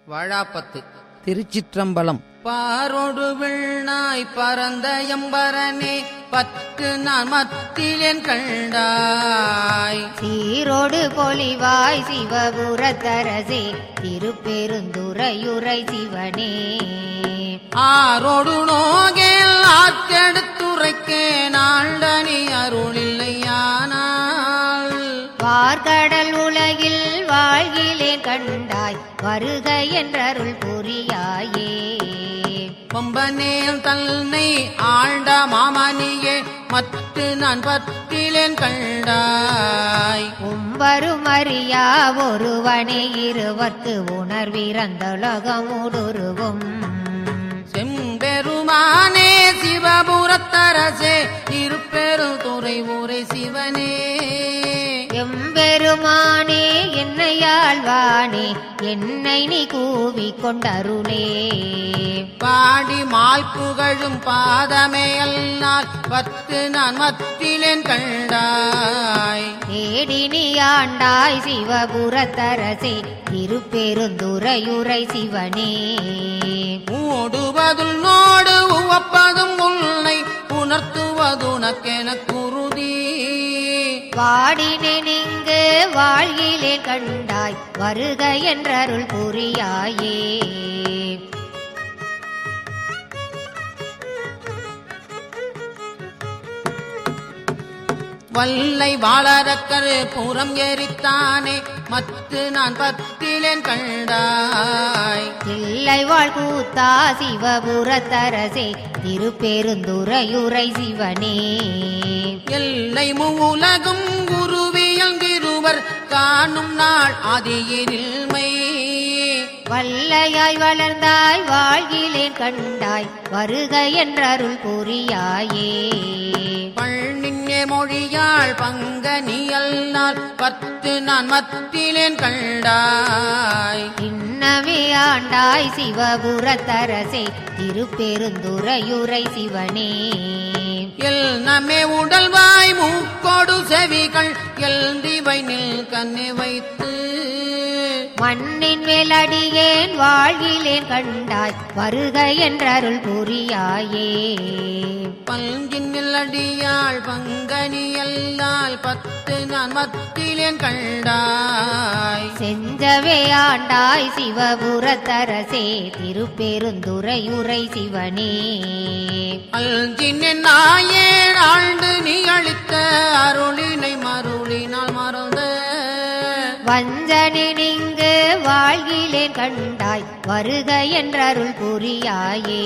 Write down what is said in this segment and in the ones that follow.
வாழாப்பத்து திருச்சிற்றம்பலம் பாரொடு விண்ணாய் பரந்த எம்பரனே பத்து நான் மத்திலேன் கண்டாய் சீரோடு பொலிவாய் சிவபுரத்தரசே திருப்பெருந்துறையுரை சிவனே ஆரோடு நோகேல் ஆற்றெடுத்துரைக்கே நாள்டனி அருளில்லையானால் வார்கடல் உலகில் வாழ்கிலேன் கண்டாய் வருக என்றருள் புரியாயே கொம்பனேல் தன்னை ஆண்ட மாமணியே மத்து நான் பத்திலேன் கண்டாய் உம்பரும் அறியா ஒருவனே இருவர்க்கு உணர்விறந்தொலகமுடுருவும் செம்பெருமானே சிவபுரத்தரசே திருப்பெரும் துறை ஊரை சிவனே எம்பெருமானே என்னையாழ்வானே என்னை நீ கூவிக் கொண்டருளே பாடி மால் புகழும் பாதமே அல்லால் பத்து நான் மத்திலேன் கண்டாய் தேடி நீ ஆண்டாய் சிவபுரத்தரசே திருப்பெருந்துறையுரை சிவனே மூடுவதுள் நோடு உவப்பதும் உன்னை உணர்த்துவதுனக்கென குருதி வாடினேன் இங்கு வாழ்கிலேன் கண்டாய் வருக என்றருள் புரியாயே வல்லை வாழறக்கரு புறம் எரித்தானே மத்து நான் பத்திலேன் கண்டாய் தில்லை வாழ் கூத்தா சிவபுரத்தரசே திருப்பெருந்துறையுரை சிவனே எல்லை மூலகும் குருவியல் திருவர் காணும் நாள் அதியில்மை வல்லையாய் வளர்ந்தாய் வாழ்கிலேன் கண்டாய் வருக என்றருள் புரியாயே பள்ளின்னே மொழியாள் பங்கனியல்லால் பத்து நான் மத்திலேன் கண்டாய் இன்னமே ஆண்டாய் சிவபுரத்தரசே திருப்பெருந்துறையுரை சிவனே எல் நம்மே உடல்வாய் மூக்கோடு செவிகள் எல்திவை நில் கண்ணை வைத்து மண்ணின் மேலடியேன் வாழ்கிலேன் கண்டாய் வருக என்றருள் புரியாயே பங்கின் நில்லடியாள் பங்கனியல்லால் பத்து நான் மத்திலேன் கண்டாய் செஞ்சவே ஆண்டாய் சிவபுரத்தரசே திருப்பெருந்துறையுரை சிவனே அல்ஜின் நாயேழ் ஆண்டு நீ அளித்த அருளினை மருளினால் மறந்த வஞ்சனின் இங்கு வாழ்கிலேன் கண்டாய் வருக என்றருள் புரியாயே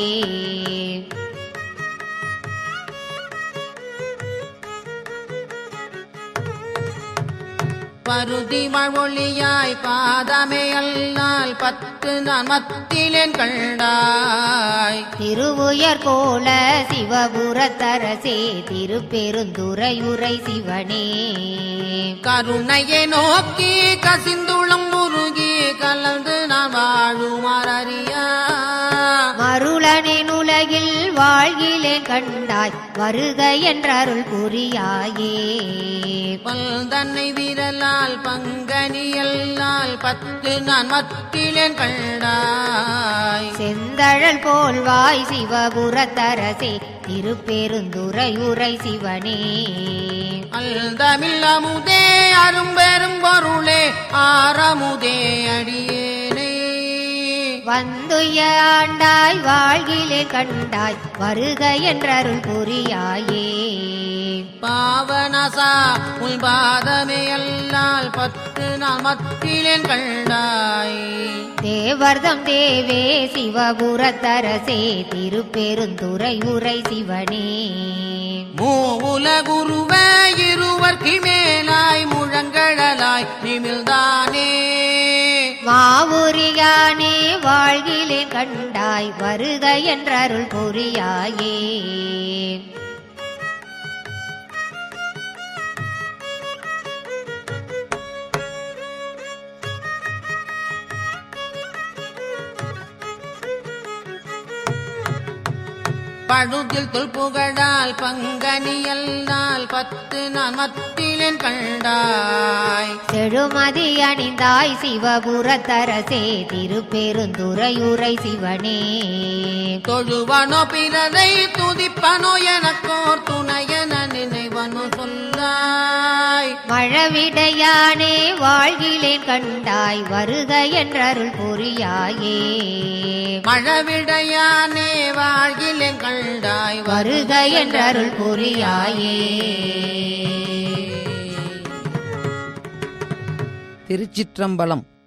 பருதி மழொழியாய் பாதமே அல்லால் பத்து நான் மத்திலேன் கண்டாய் திருவுயர் கோல சிவபுரத்தரசே திருப்பெருந்துறையுரை சிவனே கருணையை நோக்கி கசிந்துளம் முருகி கலந்து நான் வாழுமாறியா மருளனின் உலகில் வாழ்கிலேன் கண்டாய் வருக என்றருள் புரியாயே தன்னை விரலால் பங்கனியல்லால் பத்து நான் மத்திலேன் கண்டாய் செந்தழல் போல்வாய் சிவபுரத்தரசே திருப்பெருந்துறையுரை சிவனே அல்தமில் அமுதே அரும்பெரும் பொருளே ஆரமுதே அடியேனே வந்துய ஆண்டாய் வாழ்கிலே கண்டாய் வருக என்றருள் புரியாயே பாவனசா உன் பாதமே அல்லால் பத்து நான் மத்திலேன் கண்டாய் தேவர்தம் தேவே சிவபுரத்தரசே திருப்பெருந்துறையுரை சிவனே மூவுலகுருவ இருவர்க்கு மேலாய் முழங்கழலாய் நிமிழ்ந்தானே மாவுரியானே வாழ்கிலே கண்டாய் வருக என்றருள் புரியாயே பழுதில் தொல்புகழால் பங்கனியல்லால் பத்து நான் மத்திலேன் கண்டாய் செழுமதி அணிந்தாய் சிவபுரத்தரசே திருப்பெருந்துறையுரை சிவனே தொழுவனோ பிறரை துதிப்பனோ எனக்கோர் துணையன நினைவனோ சொல்லாய் மழவிடையானே வாழ்கிலேன் கண்டாய் வருக என்றருள் புரியாயே மழவிடையானே வாழ்கிலேன் கண்டாய் வருக என்றருள் புரியாயே திருச்சிற்றம்பலம்